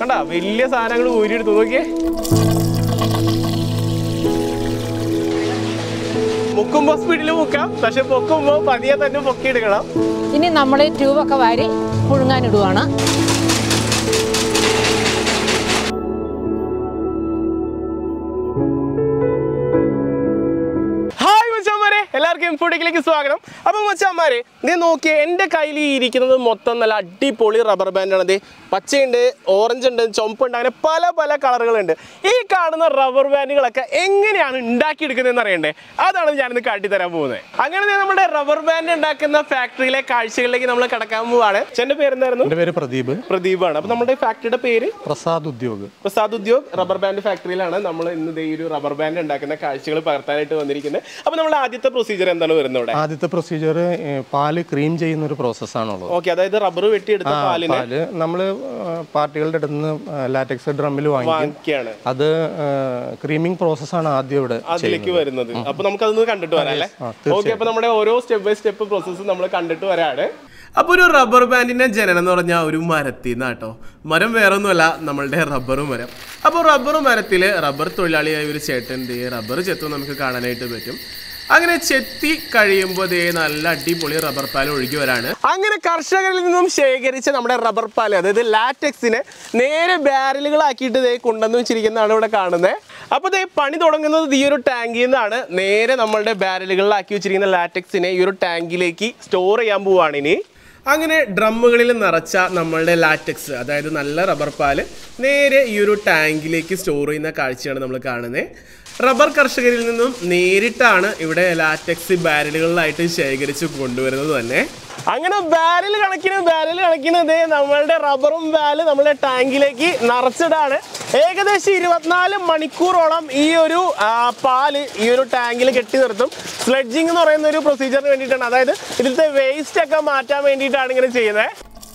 കണ്ട വലിയ സാധനങ്ങൾ ഊരിയെടുത്തു നോക്കിയേ മുക്കുമ്പോ സ്പീഡിൽ മുക്കാം പക്ഷെ പൊക്കുമ്പോ പതിയെ തന്നെ പൊക്കിയെടുക്കണം ഇനി നമ്മൾ ട്യൂബൊക്കെ വാരി പുഴുങ്ങാനിടുവാണ് ഹായ് മച്ചാമാരെ എല്ലാവർക്കും ഇൻഫോട്ടിക്കിലേക്ക് സ്വാഗതം അപ്പം മച്ചാമാരെ ഇത് നോക്കിയേ എൻ്റെ കയ്യിൽ ഈ ഇരിക്കുന്നത് മൊത്തം നല്ല അടിപൊളി റബ്ബർ ബാൻഡാണ് ഇത് പച്ചയുണ്ട് ഓറഞ്ച് ഉണ്ട് ചുമപ്പുണ്ട് അങ്ങനെ പല പല കളറുകളുണ്ട് ഈ കാണുന്ന റബ്ബർ ബാൻഡുകളൊക്കെ എങ്ങനെയാണ് ഉണ്ടാക്കിയെടുക്കുന്നതെന്ന് അറിയണ്ടേ അതാണ് ഞാനിന്ന് കാട്ടിത്തരാൻ പോകുന്നത് അങ്ങനെ ദേ നമ്മുടെ റബ്ബർ ബാൻഡ് ഉണ്ടാക്കുന്ന ഫാക്ടറിയിലെ കാഴ്ചകളിലേക്ക് നമ്മൾ കടക്കാൻ പോവാണ് എൻ്റെ പേരെന്തായിരുന്നു എൻ്റെ പേര് പ്രദീപ് പ്രദീപാണ് അപ്പം നമ്മുടെ ഫാക്ടറിയുടെ പേര് പ്രസാദ് ഉദ്യോഗ് പ്രസാദ് ഉദ്യോഗ് റബ്ബർ ബാൻഡ് ഫാക്ടറിയിലാണ് നമ്മൾ ഇന്ന് ദേ ഈ ഒരു റബ്ബർ ബാൻഡ് ഉണ്ടാക്കുന്ന കാഴ്ചകൾ പകർത്താനായിട്ട് വന്നിരിക്കുന്നത് അപ്പോൾ നമ്മുടെ ആദ്യത്തെ പ്രൊസീജിയർ എന്താണ് വരുന്നത് ഇവിടെ ആദ്യത്തെ പ്രൊസീജിയർ പാല് ക്രീം ചെയ്യുന്ന ഒരു പ്രോസസ്സാണുള്ളത് ഓക്കെ അതായത് റബ്ബർ വെട്ടിയെടുത്ത പാലിനെ പാല് നമ്മൾ പാർട്ടികളുടെ അടുത്ത് നിന്ന് ലാറ്റക്സ് ഡ്രമ്മിൽ വാങ്ങിക്കും വാങ്ങിക്കുകയാണ് അത് ക്രീമിംഗ് പ്രോസസ്സാണ് ആദ്യം ഇവിടെ അതിലേക്ക് വരുന്നത് അപ്പൊ നമുക്ക് അതൊന്ന് കണ്ടിട്ട് വരാം അല്ലേ ഓക്കെ അപ്പൊ നമ്മുടെ ഓരോ സ്റ്റെപ്പ് ബൈ സ്റ്റെപ്പ് പ്രോസസ്സ് നമ്മൾ കണ്ടിട്ട് വരാണ് അപ്പൊ ഒരു റബ്ബർ ബാൻഡിന്റെ ജനനം എന്ന് പറഞ്ഞാൽ ഒരു മരത്തിൽ നിന്നാട്ടോ മരം വേറെ ഒന്നുമല്ല നമ്മളുടെ റബ്ബർ മരം അപ്പോൾ റബ്ബർ മരത്തിൽ റബ്ബർ തൊഴിലാളിയായ ഒരു ചേട്ടൻ്റെ റബ്ബർ ചെത്തും നമുക്ക് കാണാനായിട്ട് പറ്റും അങ്ങനെ ചെത്തി കഴിയുമ്പോൾ ദേ നല്ല അടിപൊളി റബ്ബർ പാൽ ഒഴുകി വരാണ് അങ്ങനെ കർഷകരിൽ നിന്നും ശേഖരിച്ച നമ്മുടെ റബ്ബർ പാൽ അതായത് ലാറ്റക്സിനെ നേരെ ബാരലുകളാക്കിയിട്ട് ദേ കൊണ്ടുവന്ന് വെച്ചിരിക്കുന്നതാണ് ഇവിടെ കാണുന്നത് അപ്പോൾ ദേ പണി തുടങ്ങുന്നത് ഈ ഒരു ടാങ്കിൽ നിന്നാണ് നേരെ നമ്മളുടെ ബാരലുകളിലാക്കി വെച്ചിരിക്കുന്ന ലാറ്റക്സിനെ ഈ ഒരു ടാങ്കിലേക്ക് സ്റ്റോർ ചെയ്യാൻ പോവുകയാണ് ഇനി അങ്ങനെ ഡ്രമ്മുകളിൽ നിറച്ച നമ്മളുടെ ലാറ്റക്സ് അതായത് നല്ല റബ്ബർ പാല് നേരെ ഈ ഒരു ടാങ്കിലേക്ക് സ്റ്റോർ ചെയ്യുന്ന കാഴ്ചയാണ് നമ്മൾ കാണുന്നത് റബ്ബർ കർഷകരിൽ നിന്നും നേരിട്ടാണ് ഇവിടെ ലാറ്റക്സ് ബാരലുകളിലായിട്ട് ശേഖരിച്ച് കൊണ്ടുവരുന്നത് തന്നെ അങ്ങനെ ബാരൽ കണക്കിന് ബാരൽ കണക്കിന് ഇതേ നമ്മളുടെ റബ്ബറും ബാല് നമ്മുടെ ടാങ്കിലേക്ക് നിറച്ചിടാണ് ഏകദേശം ഇരുപത്തിനാല് മണിക്കൂറോളം ഈ ഒരു ആ, പാല് ഈ ഒരു ടാങ്കിൽ കെട്ടി നിർത്തും സ്ലെഡ്ജിങ് എന്ന് പറയുന്ന ഒരു പ്രൊസീജിയറിന് വേണ്ടിയിട്ടാണ് അതായത് ഇതിലത്തെ വേസ്റ്റ് ഒക്കെ മാറ്റാൻ വേണ്ടിയിട്ടാണ് ഇങ്ങനെ ചെയ്യുന്നത്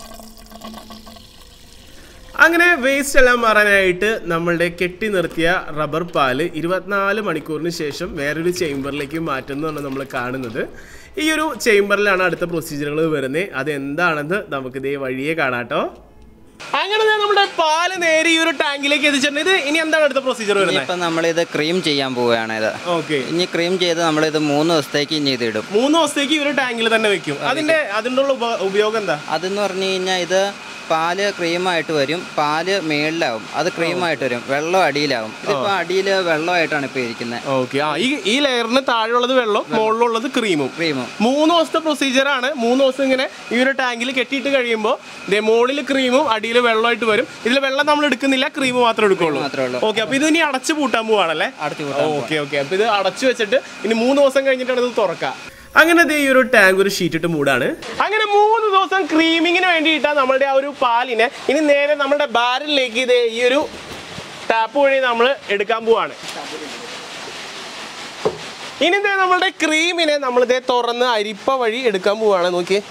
അങ്ങനെ വേസ്റ്റ് എല്ലാം മാറാനായിട്ട് നമ്മളുടെ കെട്ടി നിർത്തിയ റബ്ബർ പാല് ഇരുപത്തിനാല് മണിക്കൂറിന് ശേഷം വേറൊരു ചേംബറിലേക്ക് മാറ്റുന്നതാണ് നമ്മൾ കാണുന്നത് ഈ ഒരു ചേംബറിലാണ് അടുത്ത പ്രൊസീജിയറുകൾ വരുന്നത് അതെന്താണെന്ന് നമുക്ക് ഇതേ വഴിയെ കാണാട്ടോ അങ്ങനെ ദേ നമ്മുടെ പാല് നേരെ ഈ ഒരു ടാങ്കിലേക്ക് എത്തിച്ചിട്ടുണ്ട് ഇത് ഇനി എന്താണ് അടുത്ത പ്രൊസീജിയർ വരുന്നത് ഇപ്പം നമ്മളിത് ക്രീം ചെയ്യാൻ പോവുകയാണ് ഇത് ഓക്കെ ഇനി ക്രീം ചെയ്ത് നമ്മളിത് മൂന്ന് ദിവസത്തേക്ക് ഇനി ഇത് ഇടും മൂന്ന് ദിവസത്തേക്ക് ഈ ഒരു ടാങ്കിൽ തന്നെ വെക്കും അതിന്റെ അതിന്റെ ഉള്ള ഉപ- ഉപയോഗം എന്താ അതെന്ന് പറഞ്ഞു കഴിഞ്ഞാൽ ഇത് പാല് ക്രീമായിട്ട് വരും പാല് മേളിലാവും അത് ക്രീമായിട്ട് വരും വെള്ളം അടിയിലാവും ഇതിപ്പോൾ അടിയിൽ വെള്ളമായിട്ടാണ് ഇപ്പോൾ ഇരിക്കുന്നത് ഓക്കെ ആ ഈ ഈ ലെയറിന് താഴെയുള്ളത് വെള്ളം മുകളിലുള്ളത് ക്രീമും ക്രീമും മൂന്ന് ദിവസത്തെ പ്രൊസീജിയർ ആണ് മൂന്ന് ദിവസം ഇങ്ങനെ ഈ ഒരു ടാങ്കിൽ കെട്ടിയിട്ട് കഴിയുമ്പോൾ ദേ മുകളിൽ ക്രീമും അടിയിൽ വെള്ളമായിട്ട് വരും ഇതിൽ വെള്ളം നമ്മൾ എടുക്കുന്നില്ല ക്രീം മാത്രമേ എടുക്കുള്ളൂ മാത്രമേ ഉള്ളൂ ഓക്കെ അപ്പൊ ഇത് ഇനി അടച്ചു പൂട്ടാൻ പോവാണല്ലേ അടച്ചു കൂട്ടാൻ ഓക്കെ ഓക്കെ അപ്പൊ ഇത് അടച്ചു വെച്ചിട്ട് ഇനി മൂന്ന് ദിവസം കഴിഞ്ഞിട്ടാണ് ഇത് തുറക്കുക അങ്ങനെ ദേ ഈ ഒരു ടാങ്ക് ഒരു ഷീറ്റ് ഇട്ട് മൂടാണ് അങ്ങനെ മൂന്ന് ദിവസം ക്രീമിങ്ങിന് വേണ്ടിയിട്ടാണ് നമ്മളുടെ ആ ഒരു പാലിനെ ഇനി നേരെ നമ്മുടെ ബാരലിലേക്ക് ഇത് ഈ ഒരു ടാപ്പ് വഴി നമ്മൾ എടുക്കാൻ പോവാണ് ഇനി ദേ നമ്മളുടെ ക്രീമിനെ നമ്മൾ ഇതേ തുറന്ന് അരിപ്പ വഴി എടുക്കാൻ പോവാണ് നോക്കിയേ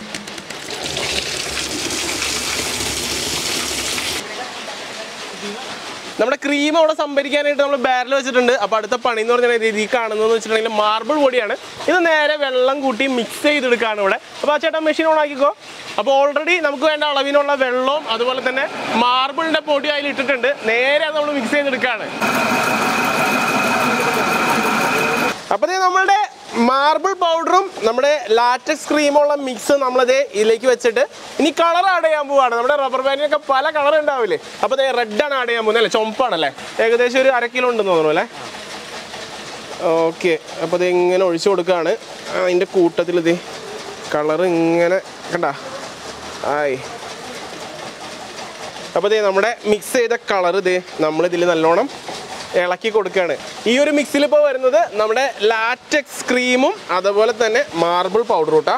നമ്മുടെ ക്രീം അവിടെ സംഭരിക്കാനായിട്ട് നമ്മൾ ബാരൽ വെച്ചിട്ടുണ്ട് അപ്പോൾ അടുത്ത പണി എന്ന് പറഞ്ഞാൽ രീതി കാണുന്നതെന്ന് വെച്ചിട്ടുണ്ടെങ്കിൽ മാർബിൾ പൊടിയാണ് ഇത് നേരെ വെള്ളം കൂട്ടി മിക്സ് ചെയ്തെടുക്കുകയാണ് ഇവിടെ അപ്പോൾ ആ ചേട്ടാ മെഷീൻ ഓൺ ആക്കിക്കോ അപ്പോൾ ഓൾറെഡി നമുക്ക് വേണ്ട അളവിനുള്ള വെള്ളവും അതുപോലെ തന്നെ മാർബിളിൻ്റെ പൊടി അതിൽ ഇട്ടിട്ടുണ്ട് നേരെ അത് നമ്മൾ മിക്സ് ചെയ്തെടുക്കുകയാണ് അപ്പോൾ ദേ നമ്മളുടെ മാർബിൾ പൗഡറും നമ്മുടെ ലാറ്റക്സ് ക്രീമുള്ള മിക്സ് നമ്മളത് ഇതിലേക്ക് വെച്ചിട്ട് ഇനി കളർ ആഡ് ചെയ്യാൻ പോവാണ് നമ്മുടെ റബ്ബർ ബാൻഡിനൊക്കെ പല കളർ ഉണ്ടാവില്ലേ അപ്പോൾ ദേ റെഡ് ആണ് ആഡ് ചെയ്യാൻ പോകുന്നത് അല്ലേ ചുമപ്പാണല്ലേ ഏകദേശം ഒരു അര കിലോ ഉണ്ടെന്ന് തോന്നുന്നു അല്ലേ ഓക്കെ അപ്പോൾ ഇത് ഇങ്ങനെ ഒഴിച്ചു കൊടുക്കുകയാണ് അതിൻ്റെ കൂട്ടത്തിൽ ഇത് കളർ ഇങ്ങനെ കണ്ട ആയി അപ്പോൾ ദേ നമ്മുടെ മിക്സ് ചെയ്ത കളർ ഇത് നമ്മൾ ഇതിൽ നല്ലോണം ഇളക്കി കൊടുക്കുകയാണ് ഈ ഒരു മിക്സിൽ ഇപ്പോൾ വരുന്നത് നമ്മുടെ ലാറ്റക്സ് ക്രീമും അതുപോലെ തന്നെ മാർബിൾ പൗഡർ കൂട്ടാ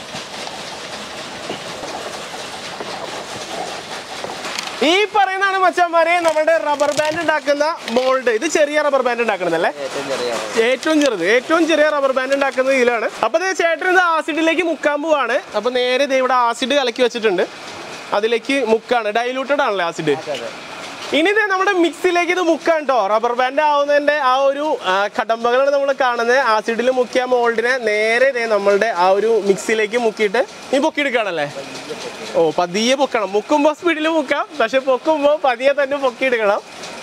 ഈ പറയുന്നതാണ് മച്ചാന്മാരെ നമ്മുടെ റബ്ബർ ബാൻഡ് ഉണ്ടാക്കുന്ന മോൾഡ് ഇത് ചെറിയ റബ്ബർ ബാൻഡ് ഉണ്ടാക്കുന്നതല്ലേ ഏറ്റവും ചെറുത് ഏറ്റവും ചെറിയ റബ്ബർ ബാൻഡ് ഉണ്ടാക്കുന്നത് ഇതിലാണ് അപ്പൊ ദേ ചേട്ടൻ ഇത് ആസിഡിലേക്ക് മുക്കാൻ പോവാണ് അപ്പൊ നേരെ ദേ ഇവിടെ ആസിഡ് കലക്കി വെച്ചിട്ടുണ്ട് അതിലേക്ക് മുക്കാണ് ഡൈലൂട്ടഡ് ആണല്ലേ ആസിഡ് ഇനി ഇത് നമ്മുടെ മിക്സിലേക്ക് ഇത് മുക്കാൻ കേട്ടോ റബ്ബർ ബാൻഡ് ആവുന്നതിന്റെ ആ ഒരു ആ, കടമ്പകളാണ് നമ്മൾ കാണുന്നത് ആസിഡിൽ മുക്കിയ മോൾഡിനെ നേരെ ഇതേ നമ്മളുടെ ആ ഒരു മിക്സിയിലേക്ക് മുക്കിയിട്ട് ഈ പൊക്കിയെടുക്കുകയാണല്ലേ ഓ പതിയെ പൊക്കണം മുക്കുമ്പോൾ സ്പീഡിൽ മുക്കാം പക്ഷെ പൊക്കുമ്പോൾ പതിയെ തന്നെ പൊക്കിയെടുക്കണം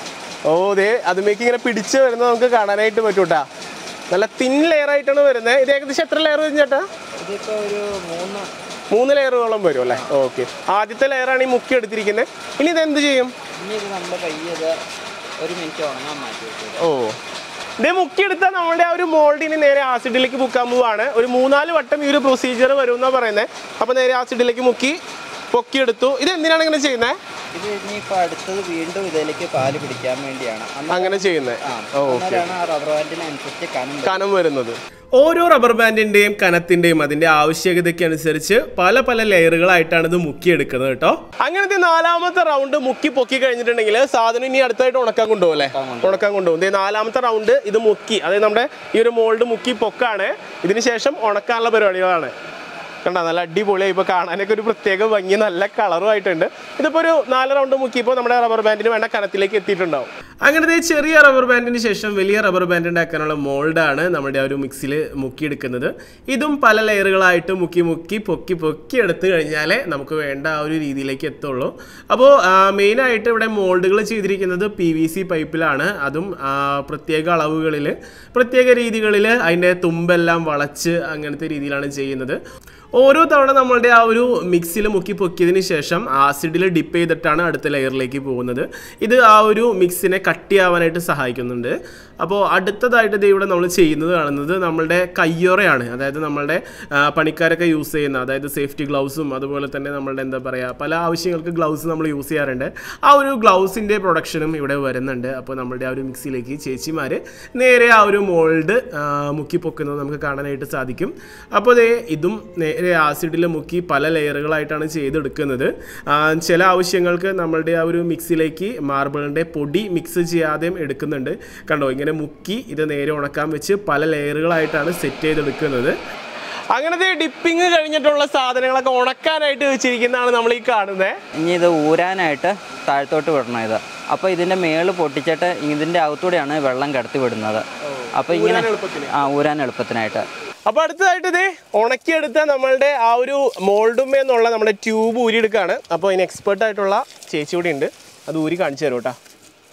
ഓ ദേ അതുമേക്ക് ഇങ്ങനെ പിടിച്ച് വരുന്നത് നമുക്ക് കാണാനായിട്ട് പറ്റൂട്ടാ നല്ല തിൻ ലെയർ ആയിട്ടാണ് വരുന്നത് ഇത് ഏകദേശം എത്ര ലെയർ വരും ചേട്ടാ ഇതിപ്പോൾ ഒരു മൂന്ന് മൂന്ന് ലെയറുകളോളം വരും അല്ലേ ഓക്കെ ആദ്യത്തെ ലെയറാണ് ഈ മുക്കി എടുത്തിരിക്കുന്നത് ഇനി ഇത് എന്ത് ചെയ്യും ഇനി ഇത് നമ്മൾ കയ്യത് ഒരു മിനിറ്റ് ഉണങ്ങാൻ മാറ്റി വെക്കുക ഓ ഇത് മുക്കിയെടുത്ത നമ്മുടെ ആ ഒരു മോൾഡിന് നേരെ ആസിഡിലേക്ക് മുക്കാൻ പോവാണ് ഒരു മൂന്നാല് വട്ടം ഈ ഒരു പ്രൊസീജിയർ വരും എന്നാ പറയുന്നത് അപ്പൊ നേരെ ആസിഡിലേക്ക് മുക്കി പൊക്കിയെടുത്തു ഇത് എന്തിനാണ് ഇങ്ങനെ ചെയ്യുന്നത് ഇത് ഇനിയിപ്പോൾ അടുത്തത് വീണ്ടും ഇതിലേക്ക് പാല് പിടിക്കാൻ വേണ്ടിയാണ് അന്ന് അങ്ങനെ ചെയ്യുന്നത് ആ ഓക്കെ അന്നേരമാണ് ആ റബ്ബർ ബാൻഡിനനുസരിച്ച് കനം വരുന്നത്. കനം വരുന്നത് ഓരോ റബ്ബർ ബാൻഡിന്റെയും കനത്തിന്റെയും അതിന്റെ ആവശ്യകതയ്ക്ക് അനുസരിച്ച് പല പല ലെയറുകളായിട്ടാണ് ഇത് മുക്കിയെടുക്കുന്നത് കേട്ടോ അങ്ങനത്തെ നാലാമത്തെ റൗണ്ട് മുക്കി പൊക്കി കഴിഞ്ഞിട്ടുണ്ടെങ്കിൽ സാധനം ഇനി അടുത്തായിട്ട് ഉണക്കാൻ കൊണ്ടുപോകും അല്ലേ ഉണക്കാൻ കൊണ്ടുപോകും ദേ നാലാമത്തെ റൗണ്ട് ഇത് മുക്കി അതായത് നമ്മുടെ ഈ ഒരു മോൾഡ് മുക്കി പൊക്കാണ് ഇതിന് ശേഷം ഉണക്കാനുള്ള പരിപാടികളാണ് കണ്ട നല്ല അടിപൊളിയായി ഇപ്പോൾ കാണാനൊക്കെ ഒരു പ്രത്യേക ഭംഗി നല്ല കളറും ആയിട്ടുണ്ട് ഇതിപ്പോൾ ഒരു നാല് റൗണ്ട് മുക്കിയപ്പോൾ നമ്മുടെ റബ്ബർ ബാൻഡിന് വേണ്ട കനത്തിലേക്ക് എത്തിയിട്ടുണ്ടാവും അങ്ങനത്തെ ചെറിയ റബ്ബർ ബാൻഡിന് ശേഷം വലിയ റബ്ബർ ബാൻഡ് ഉണ്ടാക്കാനുള്ള മോൾഡാണ് നമ്മുടെ ആ ഒരു മിക്സിൽ മുക്കിയെടുക്കുന്നത് ഇതും പല ലെയറുകളായിട്ട് മുക്കി മുക്കി പൊക്കി പൊക്കി എടുത്തു കഴിഞ്ഞാലേ നമുക്ക് വേണ്ട ആ ഒരു രീതിയിലേക്ക് എത്തുള്ളൂ അപ്പോൾ മെയിനായിട്ട് ഇവിടെ മോൾഡുകൾ ചെയ്തിരിക്കുന്നത് പി വി സി പൈപ്പിലാണ് അതും ആ, പ്രത്യേക അളവുകളിൽ പ്രത്യേക രീതികളിൽ അതിൻ്റെ തുമ്പെല്ലാം വളച്ച് അങ്ങനത്തെ രീതിയിലാണ് ചെയ്യുന്നത് ഓരോ തവണ നമ്മളുടെ ആ ഒരു മിക്സിയിൽ മുക്കി പൊക്കിയതിന് ശേഷം ആസിഡിൽ ഡിപ്പ് ചെയ്തിട്ടാണ് അടുത്ത ലെയറിലേക്ക് പോകുന്നത് ഇത് ആ ഒരു മിക്സിനെ കട്ടിയാവാനായിട്ട് സഹായിക്കുന്നുണ്ട് അപ്പോൾ അടുത്തതായിട്ട് ഇത് ഇവിടെ നമ്മൾ ചെയ്യുന്നത് കാണുന്നത് നമ്മളുടെ കയ്യൊറയാണ് അതായത് നമ്മളുടെ ആ, പണിക്കാരൊക്കെ യൂസ് ചെയ്യുന്ന അതായത് സേഫ്റ്റി ഗ്ലൗസും അതുപോലെ തന്നെ നമ്മളുടെ എന്താ പറയുക പല ആവശ്യങ്ങൾക്ക് ഗ്ലൗസ് നമ്മൾ യൂസ് ചെയ്യാറുണ്ട് ആ ഒരു ഗ്ലൗസിൻ്റെ പ്രൊഡക്ഷനും ഇവിടെ വരുന്നുണ്ട് അപ്പോൾ നമ്മളുടെ ആ ഒരു മിക്സിയിലേക്ക് ചേച്ചിമാർ നേരെ ആ ഒരു മോൾഡ് മുക്കി പൊക്കുന്നത് നമുക്ക് കാണാനായിട്ട് സാധിക്കും അപ്പോൾ ദേ ഇതും നേരെ ആസിഡിൽ മുക്കി പല ലെയറുകളായിട്ടാണ് ചെയ്തെടുക്കുന്നത് ആ, ചില ആവശ്യങ്ങൾക്ക് നമ്മളുടെ ആ ഒരു മിക്സിയിലേക്ക് മാർബിളിൻ്റെ പൊടി മിക്സ് ചെയ്യാതെയും എടുക്കുന്നുണ്ട് കണ്ടോ ഇങ്ങനെ മുക്കി ഇത് നേരെ ഉണക്കാൻ വെച്ച് പല ലെയറുകളായിട്ടാണ് സെറ്റ് ചെയ്തെടുക്കുന്നത് അങ്ങനത്തെ ഡിപ്പിങ് കഴിഞ്ഞിട്ടുള്ള സാധനങ്ങളൊക്കെ ഉണക്കാനായിട്ട് വെച്ചിരിക്കുന്നതാണ് നമ്മൾ ഈ കാണുന്നത് ഇനി ഇത് ഊരാനായിട്ട് താഴത്തോട്ട് വിടണം ഇത് അപ്പോൾ ഇതിൻ്റെ മേള് പൊട്ടിച്ചിട്ട് ഇതിൻ്റെ അകത്തൂടെയാണ് വെള്ളം കടത്തി വിടുന്നത് അപ്പോൾ ഇങ്ങനെ ആ ഊരാൻ എളുപ്പത്തിനായിട്ട് അപ്പൊ അടുത്തതായിട്ട് ഇതേ ഉണക്കിയെടുത്ത നമ്മളുടെ ആ ഒരു മോൾഡും എന്നുള്ള നമ്മുടെ ട്യൂബ് ഊരിയെടുക്കുകയാണ് അപ്പോൾ അതിന് എക്സ്പേർട്ട് ആയിട്ടുള്ള ചേച്ചി കൂടി ഉണ്ട് അത് ഊരി കാണിച്ചു തരും കേട്ടോ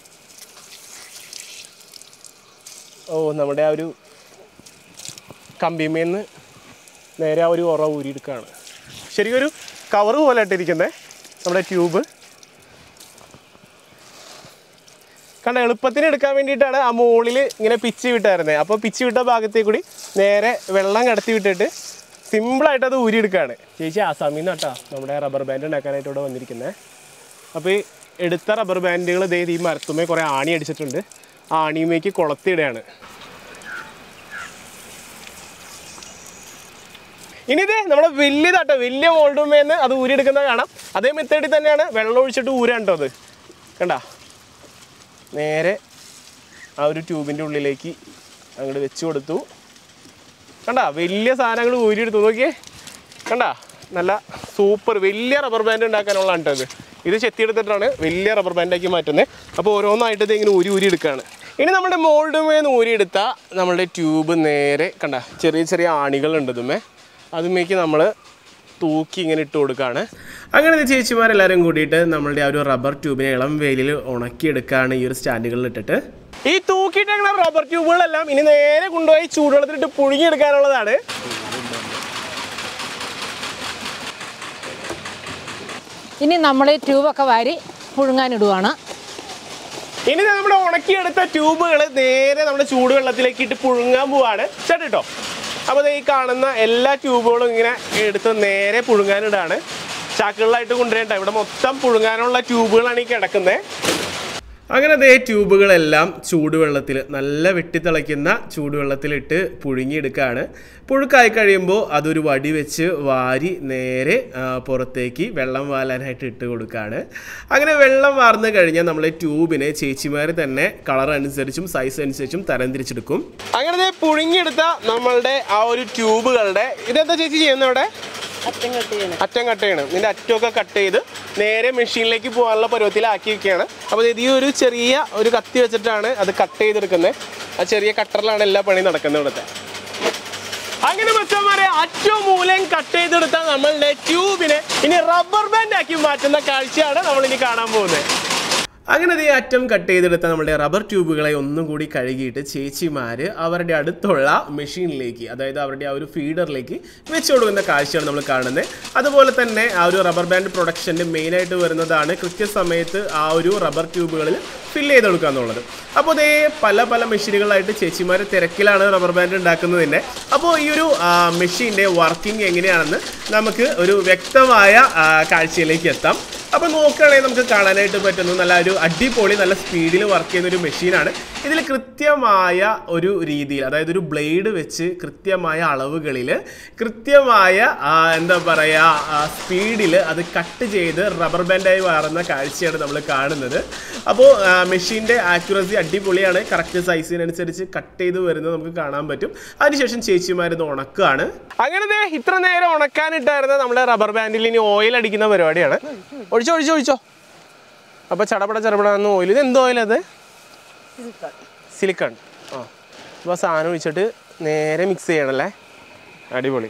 ഓ നമ്മുടെ ആ ഒരു കമ്പിമേന്ന് നേരെ ആ ഒരു ഉറ ഊരിയെടുക്കുകയാണ് ശരിക്കും ഒരു കവറ് പോലെ ഇട്ടിരിക്കുന്നത് നമ്മുടെ ട്യൂബ് കാരണം എളുപ്പത്തിന് എടുക്കാൻ വേണ്ടിയിട്ടാണ് ആ മുകളിൽ ഇങ്ങനെ പിച്ച് വിട്ടായിരുന്നത് അപ്പോൾ പിച്ച് വിട്ട ഭാഗത്തേക്ക് കൂടി നേരെ വെള്ളം കടത്തി വിട്ടിട്ട് സിമ്പിളായിട്ട് അത് ഊരിയെടുക്കുകയാണ് ചേച്ചി ആസാമിൽ നിന്ന് കേട്ടോ നമ്മുടെ റബ്ബർ ബാൻഡ് ഉണ്ടാക്കാനായിട്ട് ഇവിടെ വന്നിരിക്കുന്നത് അപ്പോൾ ഈ എടുത്ത റബ്ബർ ബാൻഡുകൾ ഇതേ ഈ മരത്തുമേ കുറേ ആണി അടിച്ചിട്ടുണ്ട് ആ ആണിയുമേക്ക് കൊളത്തിയിടുകയാണ് ഇനി ഇതേ നമ്മുടെ വലിയതാട്ടോ വലിയ മോൾഡുമേന്ന് അത് ഊരിയെടുക്കുന്നത് കാണാം അതേ മെത്തേഡിൽ തന്നെയാണ് വെള്ളം ഒഴിച്ചിട്ട് ഊരാൻ കേട്ടോ അത് കണ്ട നേരെ ആ ഒരു ട്യൂബിൻ്റെ ഉള്ളിലേക്ക് അങ്ങോട്ട് വെച്ച് കൊടുത്തു കണ്ട വലിയ സാധനങ്ങൾ ഊരിയെടുത്തു നോക്കിയേ കണ്ട നല്ല സൂപ്പർ വലിയ റബ്ബർ ബാൻഡ് ഉണ്ടാക്കാനുള്ളതാണ് കേട്ടോ ഇത് ഇത് ചെത്തിയെടുത്തിട്ടാണ് വലിയ റബ്ബർ ബാൻഡാക്കി മാറ്റുന്നത് അപ്പോൾ ഓരോന്നായിട്ട് ഇത് ഇങ്ങനെ ഊരി ഊരി എടുക്കുകയാണ് ഇനി നമ്മുടെ മോൾഡുമേന്ന് ഊരിയെടുത്ത നമ്മളുടെ ട്യൂബ് നേരെ കണ്ട ചെറിയ ചെറിയ ആണികളുണ്ട് ഇതുമേ അതുമേക്ക് നമ്മൾ തൂക്കി ഇങ്ങനെ ഇട്ട് കൊടുക്കുകയാണ് അങ്ങനെ ഇത് ചേച്ചിമാരെല്ലാവരും കൂടിയിട്ട് നമ്മളുടെ ആ ഒരു റബ്ബർ ട്യൂബിനെ ഇളം വെയിലിൽ ഉണക്കിയെടുക്കുകയാണ് ഈ ഒരു സ്റ്റാൻഡുകളിൽ ഇട്ടിട്ട് ഈ തൂക്കിയിട്ടങ്ങനെ റബ്ബർ ട്യൂബുകളെല്ലാം ഇനി നേരെ കൊണ്ടുപോയി ചൂടുവെള്ളത്തിലിട്ട് പുഴുങ്ങിയെടുക്കാനുള്ളതാണ് ഇനി നമ്മൾ ട്യൂബൊക്കെ വാരി പുഴുങ്ങാനിടുവാണ് ഇനി ദേ നമ്മുടെ ഉണക്കിയെടുത്ത ട്യൂബുകൾ നേരെ നമ്മുടെ ചൂടുവെള്ളത്തിലേക്ക് ഇട്ട് പുഴുങ്ങാൻ പോവാണ് ചേട്ടോ അപ്പോൾ ദേ ഈ കാണുന്ന എല്ലാ ട്യൂബുകളും ഇങ്ങനെ എടുത്ത് നേരെ പുഴുങ്ങാനിടാണ് ചാക്കുകളിലായിട്ട് കൊണ്ടുവരേണ്ട ഇവിടെ മൊത്തം പുഴുങ്ങാനുള്ള ട്യൂബുകളാണ് ഈ കിടക്കുന്നത് അങ്ങനെ ദേ ട്യൂബുകളെല്ലാം ചൂടുവെള്ളത്തിൽ നല്ല വെട്ടിത്തിളയ്ക്കുന്ന ചൂടുവെള്ളത്തിലിട്ട് പുഴുങ്ങിയെടുക്കുകയാണ് പുഴുക്കായി കഴിയുമ്പോൾ അതൊരു വടി വെച്ച് വാരി നേരെ ആ, പുറത്തേക്ക് വെള്ളം വാലാനായിട്ട് ഇട്ട് കൊടുക്കുകയാണ് അങ്ങനെ വെള്ളം വാർന്നു കഴിഞ്ഞാൽ നമ്മൾ ട്യൂബിനെ ചേച്ചിമാർ തന്നെ കളർ അനുസരിച്ചും സൈസ് അനുസരിച്ചും തരംതിരിച്ചെടുക്കും അങ്ങനെ ദേ പുഴുങ്ങിയെടുത്ത നമ്മളുടെ ആ ഒരു ട്യൂബുകളുടെ ഇതെന്താ ചേച്ചി ചെയ്യുന്നത് ഇവിടെ അറ്റം കട്ട് ചെയ്യണം ഇതിന്റെ അറ്റമൊക്കെ കട്ട് ചെയ്ത് നേരെ മെഷീനിലേക്ക് പോകാനുള്ള പരുവത്തിലാക്കി വെക്കുകയാണ് അപ്പോൾ ഇത് ഈ ഒരു ചെറിയ ഒരു കത്തി വെച്ചിട്ടാണ് അത് കട്ട് ചെയ്തെടുക്കുന്നത് ആ ചെറിയ കട്ടറിലാണ് എല്ലാ പണിയും നടക്കുന്നത് ഇവിടുത്തെ അങ്ങനെ മച്ചന്മാരെ അറ്റവും മൂലയും കട്ട് ചെയ്തെടുത്ത നമ്മളുടെ ട്യൂബിനെ ഇനി റബ്ബർ ബാൻഡ് ആക്കി മാറ്റുന്ന കാഴ്ചയാണ് നമ്മൾ ഇനി കാണാൻ പോകുന്നത് അങ്ങനെ ഈ അറ്റം കട്ട് ചെയ്തെടുത്ത നമ്മുടെ റബ്ബർ ട്യൂബുകളെ ഒന്നും കൂടി കഴുകിയിട്ട് ചേച്ചിമാർ അവരുടെ അടുത്തുള്ള മെഷീനിലേക്ക് അതായത് അവരുടെ ആ ഒരു ഫീഡറിലേക്ക് വെച്ച് കൊടുക്കുന്ന കാഴ്ചയാണ് നമ്മൾ കാണുന്നത് അതുപോലെ തന്നെ ആ ഒരു റബ്ബർ ബാൻഡ് പ്രൊഡക്ഷൻ്റെ മെയിനായിട്ട് വരുന്നതാണ് കൃത്യസമയത്ത് ആ ഒരു റബ്ബർ ട്യൂബുകളിൽ ഫില്ല് ചെയ്ത് കൊടുക്കുക എന്നുള്ളത് അപ്പോൾ ഇതേ പല പല മെഷീനുകളായിട്ട് ചേച്ചിമാർ തിരക്കിലാണ് റബ്ബർ ബാൻഡ് ഉണ്ടാക്കുന്നതിൻ്റെ അപ്പോൾ ഈ ഒരു മെഷീൻ്റെ വർക്കിംഗ് എങ്ങനെയാണെന്ന് നമുക്ക് ഒരു വ്യക്തമായ ആ, കാഴ്ചയിലേക്ക് എത്താം അപ്പോൾ നോക്കുകയാണെങ്കിൽ നമുക്ക് കാണാനായിട്ട് പറ്റുന്നു നല്ല ഒരു അടിപൊളി നല്ല സ്പീഡിൽ വർക്ക് ചെയ്യുന്ന ഒരു മെഷീനാണ് ഇതിൽ കൃത്യമായ ഒരു രീതിയിൽ അതായത് ഒരു ബ്ലേഡ് വെച്ച് കൃത്യമായ അളവുകളിൽ കൃത്യമായ ആ, എന്താ പറയുക സ്പീഡിൽ അത് കട്ട് ചെയ്ത് റബ്ബർ ബാൻഡായി മാറുന്ന കാഴ്ചയാണ് നമ്മൾ കാണുന്നത് അപ്പോൾ മെഷീൻ്റെ ആക്യുറസി അടിപൊളിയാണ് കറക്റ്റ് സൈസിനനുസരിച്ച് കട്ട് ചെയ്ത് വരുന്നത് നമുക്ക് കാണാൻ പറ്റും അതിനുശേഷം ചേച്ചിമാരിത് ഉണക്കുകയാണ് അങ്ങനെ ദേ ഇത്ര നേരം ഉണക്കാനിട്ടായിരുന്ന നമ്മുടെ റബ്ബർ ബാൻഡിൽ ഇനി ഓയിൽ അടിക്കുന്ന പരിപാടിയാണ് ഒഴിച്ചോ ഒഴിച്ചോ ഒഴിച്ചോ അപ്പോൾ ചടപട ചടപടാന്ന് ഓയിൽ ഇത് എന്ത് ഓയിൽ അത് സിലിക്കൺ ആ അപ്പോൾ സാധനം ഒഴിച്ചിട്ട് നേരെ മിക്സ് ചെയ്യണല്ലേ അടിപൊളി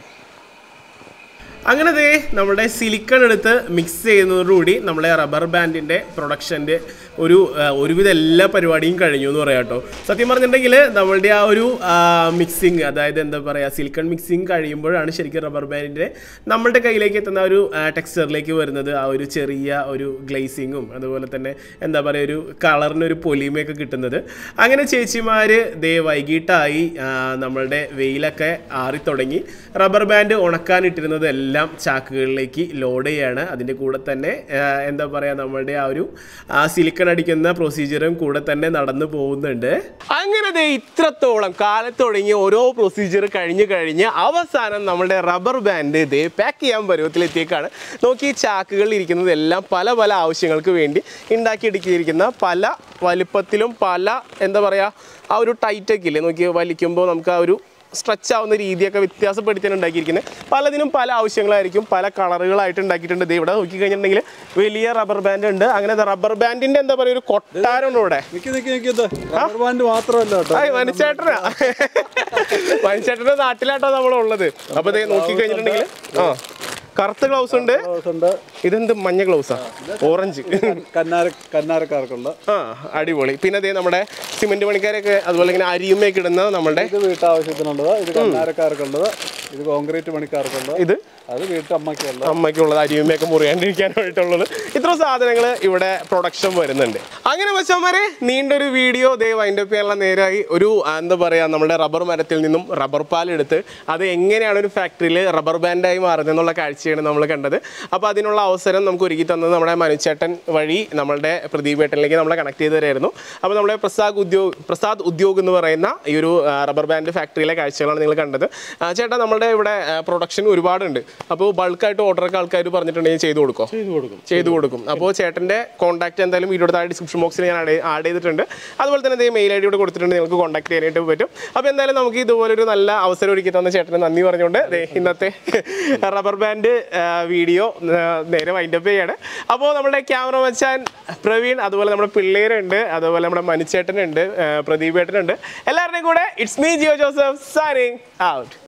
അങ്ങനെ ദേ നമ്മുടെ സിലിക്കൺ എടുത്ത് മിക്സ് ചെയ്യുന്നതോടുകൂടി നമ്മുടെ റബ്ബർ ബാൻഡിൻ്റെ പ്രൊഡക്ഷൻ്റെ ഒരു ആ, ഒരുവിധ എല്ലാ പരിപാടിയും കഴിഞ്ഞു എന്ന് പറയാം കേട്ടോ സത്യം പറഞ്ഞിട്ടുണ്ടെങ്കിൽ നമ്മളുടെ ആ ഒരു മിക്സിങ് അതായത് എന്താ പറയുക സിലിക്കൺ മിക്സിങ് കഴിയുമ്പോഴാണ് ശരിക്കും റബ്ബർ ബാൻഡിൻ്റെ നമ്മളുടെ കയ്യിലേക്ക് എത്തുന്ന ആ ഒരു ടെക്സ്ചറിലേക്ക് വരുന്നത് ആ ഒരു ചെറിയ ഒരു ഗ്ലേസിങ്ങും അതുപോലെ തന്നെ എന്താ പറയുക ഒരു കളറിനൊരു പൊലിമയൊക്കെ കിട്ടുന്നത് അങ്ങനെ ചേച്ചിമാർ ദേ വൈകിട്ടായി ആ, നമ്മളുടെ വെയിലൊക്കെ ആറിത്തുടങ്ങി റബ്ബർ ബാൻഡ് ഉണക്കാനിട്ടിരുന്നത് എല്ലാം ചാക്കുകളിലേക്ക് ലോഡ് ചെയ്യാണ് അതിൻ്റെ കൂടെ തന്നെ ആ, എന്താ പറയുക നമ്മളുടെ ആ ഒരു സിലിക്കൺ അടിക്കുന്ന പ്രൊസീജിയറും കൂടെ തന്നെ നടന്നു പോകുന്നുണ്ട് അങ്ങനെ ദേ ഇത്രത്തോളം കാലത്ത് തുടങ്ങിയ ഓരോ പ്രൊസീജിയർ കഴിഞ്ഞ് കഴിഞ്ഞ് അവസാനം നമ്മളുടെ റബ്ബർ ബാൻഡ് ദേ പാക്ക് ചെയ്യാൻ പരുവത്തിലെത്തിയേക്കാണ് നോക്കി ഈ ചാക്കുകളിൽ ഇരിക്കുന്നത് എല്ലാം പല പല ആവശ്യങ്ങൾക്ക് വേണ്ടി ഉണ്ടാക്കിയെടുക്കിയിരിക്കുന്ന പല വലിപ്പത്തിലും പല എന്താ പറയുക ആ ഒരു ടൈറ്റൊക്കെ ഇല്ലേ നോക്കി വലിക്കുമ്പോൾ നമുക്ക് ആ ഒരു സ്ട്രെച്ച് ആവുന്ന രീതിയൊക്കെ വ്യത്യാസപ്പെടുത്തിയാണ് ഉണ്ടാക്കിയിരിക്കുന്നത് പലതിനും പല ആവശ്യങ്ങളായിരിക്കും പല കളറുകളായിട്ട് ഉണ്ടാക്കിയിട്ടുണ്ട് ദേ ഇവിടെ നോക്കിക്കഴിഞ്ഞിട്ടുണ്ടെങ്കിൽ വലിയ റബ്ബർ ബാൻഡ് ഉണ്ട് അങ്ങനെ റബ്ബർ ബാൻഡിന്റെ എന്താ പറയുക ഒരു കൊട്ടാരമുണ്ട് ഇവിടെ നിക്ക് നിക്ക് നിക്ക് ഇത് റബ്ബർ ബാൻഡ് മാത്രമല്ല കേട്ടോ ആയ് മനുഷ്യേട്ടനാ മനുഷ്യേട്ടന്റെ നാട്ടിലാട്ടോ നമ്മളുള്ളത് അപ്പൊ ദേ നോക്കിക്കഴിഞ്ഞിട്ടുണ്ടെങ്കിൽ ആ കറുത്ത ഗ്ലൗസ് ഉണ്ട് ഉണ്ട് ഇതെന്ത് മഞ്ഞ ഗ്ലൗസാ ഓറഞ്ച് കന്നാര കന്നാരക്കാർക്കുണ്ട് ആ അടിപൊളി പിന്നെ ദേ നമ്മുടെ സിമെന്റ് പണിക്കാരൊക്കെ അതുപോലെ ഇങ്ങനെ അരിയുമയൊക്കെ ഇടുന്ന നമ്മുടെ ഇത് വീട്ടാവശ്യത്തിനുള്ളത് ഇത് കന്നാരക്കാർക്കുള്ളത് ഇത് കോൺക്രീറ്റ് പണിക്കാർക്കുണ്ട് ഇത് അത് വീട്ടമ്മയ്ക്കുള്ളത് അമ്മയ്ക്കുള്ളത് അരിയുമ്മയൊക്കെ മുറിയാണ്ടിരിക്കാനായിട്ടുള്ളത് ഇത്ര സാധനങ്ങൾ ഇവിടെ പ്രൊഡക്ഷൻ വരുന്നുണ്ട് അങ്ങനെ വെച്ചമാരെ നീണ്ടൊരു വീഡിയോ ദേ വൈൻഡ് അപ്പ് ചെയ്യാനുള്ള നേരായി ഒരു ആ, എന്താ പറയുക നമ്മുടെ റബ്ബർ മരത്തിൽ നിന്നും റബ്ബർ പാൽ എടുത്ത് അത് എങ്ങനെയാണ് ഒരു ഫാക്ടറിയിൽ റബ്ബർ ബാൻഡായി മാറുന്നത് എന്നുള്ള കാഴ്ചയാണ് നമ്മൾ കണ്ടത് അപ്പോൾ അതിനുള്ള അവസരം നമുക്ക് ഒരുക്കി തന്നത് നമ്മുടെ മനുച്ചേട്ടൻ വഴി നമ്മളുടെ പ്രദീപ് ഏട്ടനിലേക്ക് നമ്മളെ കണക്ട് ചെയ്ത് തരായിരുന്നു അപ്പോൾ നമ്മുടെ പ്രസാദ് ഉദ്യോഗ് പ്രസാദ് ഉദ്യോഗ് എന്ന് പറയുന്ന ഈ ഒരു ആ, റബ്ബർ ബാൻഡ് ഫാക്ടറിയിലെ കാഴ്ചകളാണ് നിങ്ങൾ കണ്ടത് ആ, ചേട്ടാ നമ്മുടെ ഇവിടെ പ്രൊഡക്ഷൻ ഒരുപാടുണ്ട് അപ്പോൾ ബൾക്കായിട്ട് ഓർഡറൊക്കെ ആൾക്കാർ പറഞ്ഞിട്ടുണ്ടെങ്കിൽ ചെയ്തു കൊടുക്കോ ചെയ്തു കൊടുക്കും ചെയ്തു കൊടുക്കും അപ്പോൾ ചേട്ടൻ്റെ കോൺടാക്ട് എന്തായാലും വീഡിയോ താഴെ ഡിസ്ക്രിപ്ഷൻ ബോക്സിൽ ഞാൻ ആഡ് ചെയ്തിട്ടുണ്ട് അതുപോലെ തന്നെ ഇതേ മെയിൽ ഐ ഡി കൂടെ കൊടുത്തിട്ടുണ്ട് നിങ്ങൾക്ക് കോൺടാക്ട് ചെയ്യാനായിട്ട് പറ്റും അപ്പോൾ എന്തായാലും നമുക്ക് ഇതുപോലൊരു നല്ല അവസരം ഒരുക്കി തന്ന ചേട്ടന് നന്ദി പറഞ്ഞുകൊണ്ട് ദേ ഇന്നത്തെ റബ്ബർ ബാൻഡ് വീഡിയോ നേരെ വൈൻഡപ്പ് ചെയ്യാണ് അപ്പോൾ നമ്മുടെ ക്യാമറ മച്ചാൻ പ്രവീൺ അതുപോലെ നമ്മുടെ പിള്ളേരുണ്ട് അതുപോലെ നമ്മുടെ മനുച്ചേട്ടനുണ്ട് പ്രദീപ് ഏട്ടനുണ്ട് എല്ലാവരുടെയും കൂടെ it's me Jio Joseph signing out